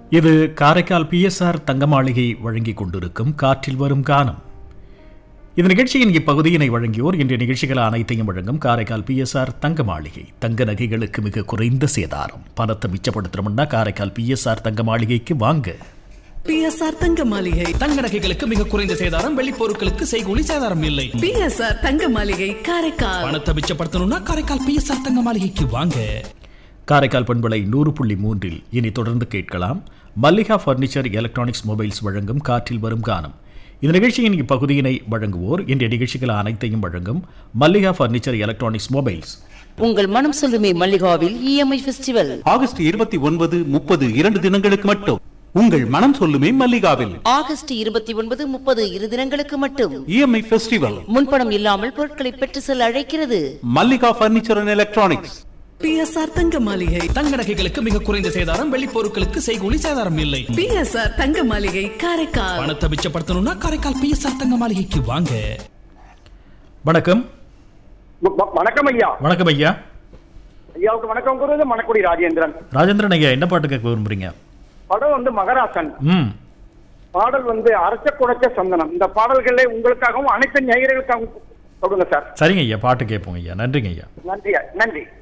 இது காரைக்கால் பிஎஸ்ஆர் தங்க மாளிகை வழங்கிக் கொண்டிருக்கும் காற்றில் வரும் கானம் இந்த நிகழ்ச்சியின் இப்பகுதியினை வழங்கியோர் இன்றைய நிகழ்ச்சிகள் அனைத்தையும் வழங்கும் காரைக்கால் பிஎஸ்ஆர் தங்க மாளிகை தங்க நகைகளுக்கு மிக குறைந்த சேதாரம் பணத்தை மிச்சப்படுத்தணும்னா காரைக்கால் பிஎஸ்ஆர் தங்க மாளிகைக்கு வாங்க பிஎஸ்ஆர் தங்க மாளிகை தங்க நகைகளுக்கு மிக குறைந்த சேதாரம் வெள்ளி பொருட்களுக்கு செய்கூலி சேதாரம் இல்லை பிஎஸ்ஆர் தங்க மாளிகை காரைக்கால் பணத்தை மிச்சப்படுத்தணும்னா காரைக்கால் பிஎஸ்ஆர் தங்க மாளிகைக்கு வாங்க காரைக்கால் பண்பலை நூறு புள்ளி மூன்றில் இனி தொடர்ந்து கேட்கலாம் மல்லிகா ஃபர்னிச்சர் எலக்ட்ரானிக்ஸ் மொபைல்ஸ் வழங்கும் காற்றில் வரும் கானம் இந்த நிகழ்ச்சியின் இப்பகுதியினை வழங்குவோர் இன்றைய நிகழ்ச்சிகள் அனைத்தையும் வழங்கும் மல்லிகா ஃபர்னிச்சர் எலக்ட்ரானிக்ஸ் மொபைல்ஸ் உங்கள் மனம் சொல்லுமே மல்லிகாவில் இஎம்ஐ ஃபெஸ்டிவல் ஆகஸ்ட் இருபத்தி ஒன்பது முப்பது இரண்டு தினங்களுக்கு மட்டும் உங்கள் மனம் சொல்லுமே மல்லிகாவில் ஆகஸ்ட் இருபத்தி ஒன்பது முப்பது இரு தினங்களுக்கு மட்டும் இஎம்ஐ ஃபெஸ்டிவல் முன்பணம் இல்லாமல் பொருட்களை பெற்று செல்ல அழைக்கிறது Mallika furniture and electronics BSR Thanga Maligai தங்க நகைகளுக்கு மிக குறைந்த சேதாரம் வெள்ளி பொருட்களுக்கு செய்கூலி சேதாரம் இல்லை பிஎஸ்ஆர் தங்க மாளிகை காரைக்கால் பணத்தை மிச்சப்படுத்தணும்னா காரைக்கால் பிஎஸ்ஆர் தங்க மாளிகைக்கு வாங்க வணக்கம் வ- வ- வணக்கம் ஐயா வணக்கம் ஐயா ஐயாவுக்கு வணக்கம் கூறுவது மணக்குடி ராஜேந்திரன் ராஜேந்திரன் ஐயா என்ன பாட்டு கேட்க விரும்புறீங்க படம் வந்து மகராசன் ம் பாடல் வந்து அரச குடைச்ச சந்தனம் இந்த பாடல்களை உங்களுக்காகவும் அனைத்து நேயர்களுக்காகவும் சொல்லுங்க சார் சரிங்க ஐயா பாட்டு கேட்போம் ஐயா நன்றிங்க ஐயா நன்றி நன்றி